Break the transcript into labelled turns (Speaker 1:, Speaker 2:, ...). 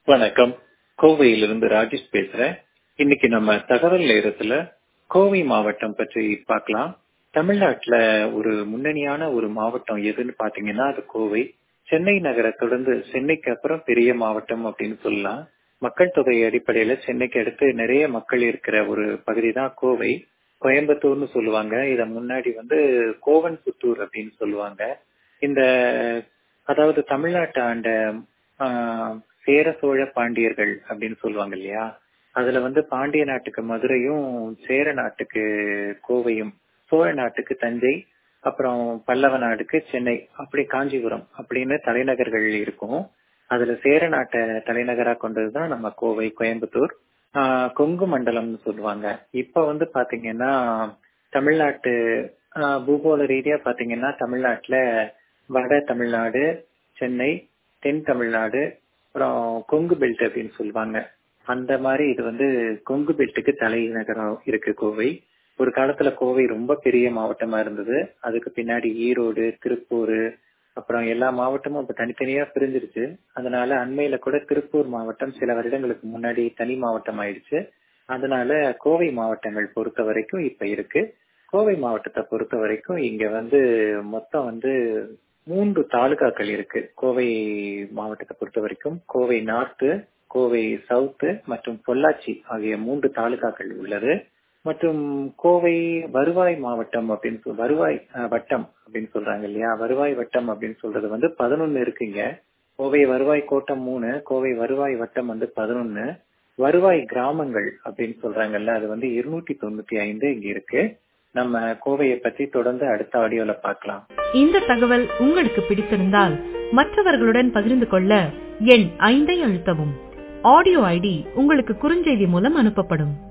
Speaker 1: வணக்கம் கோவையிலிருந்து ராஜேஷ் பேசுறேன் இன்னைக்கு நம்ம தகவல் நேரத்துல கோவை மாவட்டம் பற்றி பார்க்கலாம் தமிழ்நாட்டுல ஒரு முன்னணியான ஒரு மாவட்டம் எதுன்னு பாத்தீங்கன்னா அது கோவை சென்னை நகரை தொடர்ந்து சென்னைக்கு அப்புறம் பெரிய மாவட்டம் அப்படின்னு சொல்லலாம் மக்கள் தொகை அடிப்படையில சென்னைக்கு அடுத்து நிறைய மக்கள் இருக்கிற ஒரு பகுதி தான் கோவை கோயம்புத்தூர்னு சொல்லுவாங்க இத முன்னாடி வந்து கோவன் புத்தூர் அப்படின்னு சொல்லுவாங்க இந்த அதாவது தமிழ்நாட்டை ஆண்ட ஆஹ், சேர சோழ பாண்டியர்கள் அப்படின்னு சொல்லுவாங்க இல்லையா அதுல வந்து பாண்டிய நாட்டுக்கு மதுரையும் சேர நாட்டுக்கு கோவையும் சோழ நாட்டுக்கு தஞ்சை அப்புறம் பல்லவ நாடுக்கு சென்னை அப்படி காஞ்சிபுரம் அப்படின்னு தலைநகர்கள் இருக்கும் அதுல சேர நாட்டை தலைநகரா கொண்டதுதான் நம்ம கோவை கோயம்புத்தூர் ஆஹ் கொங்கு மண்டலம்னு சொல்லுவாங்க இப்ப வந்து பாத்தீங்கன்னா தமிழ்நாட்டு ஆஹ் பூகோள ரீதியா பாத்தீங்கன்னா தமிழ்நாட்டுல வட தமிழ்நாடு சென்னை தென் தமிழ்நாடு அப்புறம் கொங்கு பெல்ட் அப்படின்னு சொல்லுவாங்க அந்த மாதிரி இது வந்து கொங்கு பெல்ட்டுக்கு தலைநகரம் இருக்கு கோவை ஒரு காலத்துல கோவை ரொம்ப பெரிய மாவட்டமா இருந்தது அதுக்கு பின்னாடி ஈரோடு திருப்பூர் அப்புறம் எல்லா மாவட்டமும் இப்ப தனித்தனியா பிரிஞ்சிருச்சு அதனால அண்மையில கூட திருப்பூர் மாவட்டம் சில வருடங்களுக்கு முன்னாடி தனி மாவட்டம் ஆயிடுச்சு அதனால கோவை மாவட்டங்கள் பொறுத்த வரைக்கும் இப்ப இருக்கு கோவை மாவட்டத்தை பொறுத்த வரைக்கும் இங்க வந்து மொத்தம் வந்து மூன்று தாலுகாக்கள் இருக்கு கோவை மாவட்டத்தை பொறுத்த வரைக்கும் கோவை நார்த்து கோவை சவுத்து மற்றும் பொள்ளாச்சி ஆகிய மூன்று தாலுகாக்கள் உள்ளது மற்றும் கோவை வருவாய் மாவட்டம் அப்படின்னு சொல் வருவாய் அஹ், வட்டம் அப்படின்னு சொல்றாங்க இல்லையா வருவாய் வட்டம் அப்படின்னு சொல்றது வந்து பதினொன்னு இருக்குங்க கோவை வருவாய் கோட்டம் மூணு கோவை வருவாய் வட்டம் வந்து பதினொன்னு வருவாய் கிராமங்கள் அப்படின்னு சொல்றாங்கல்ல அது வந்து இருநூத்தி தொண்ணூத்தி ஐந்து இங்க இருக்கு நம்ம கோவையை பத்தி தொடர்ந்து அடுத்த ஆடியோல பார்க்கலாம்
Speaker 2: இந்த தகவல் உங்களுக்கு பிடித்திருந்தால் மற்றவர்களுடன் பகிர்ந்து கொள்ள எண் ஐந்தை அழுத்தவும் ஆடியோ ஐடி உங்களுக்கு குறுஞ்செய்தி மூலம் அனுப்பப்படும்